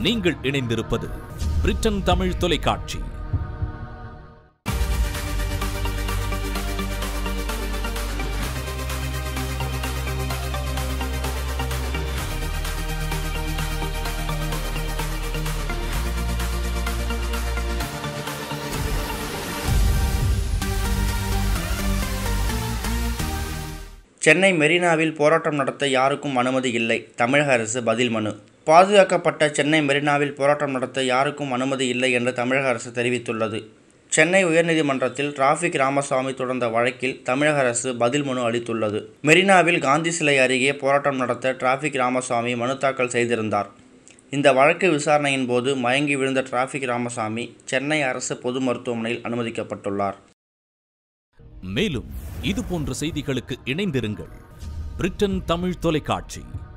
நீங்கள் இணைந்திருப்பது பிரிட்டன் தமிழ் தொலைக்காட்சி சென்னை மெரினாவில் போராட்டம் நடத்த யாருக்கும் அனுமதி இல்லை தமிழக அரசு பதில் மனு பாதுகாக்கப்பட்ட சென்னை மெரினாவில் போராட்டம் நடத்த யாருக்கும் அனுமதி இல்லை என்று தமிழக அரசு தெரிவித்துள்ளது சென்னை உயர்நீதிமன்றத்தில் டிராஃபிக் ராமசாமி தொடர்ந்த வழக்கில் தமிழக அரசு பதில் மனு அளித்துள்ளது மெரினாவில் காந்தி சிலை அருகே போராட்டம் நடத்த டிராஃபிக் ராமசாமி மனு தாக்கல் செய்திருந்தார் இந்த வழக்கு விசாரணையின் போது மயங்கி விழுந்த டிராஃபிக் ராமசாமி சென்னை அரசு பொது மருத்துவமனையில் அனுமதிக்கப்பட்டுள்ளார் மேலும் இது போன்ற செய்திகளுக்கு இணைந்திருங்கள் பிரிட்டன் தமிழ் தொலைக்காட்சி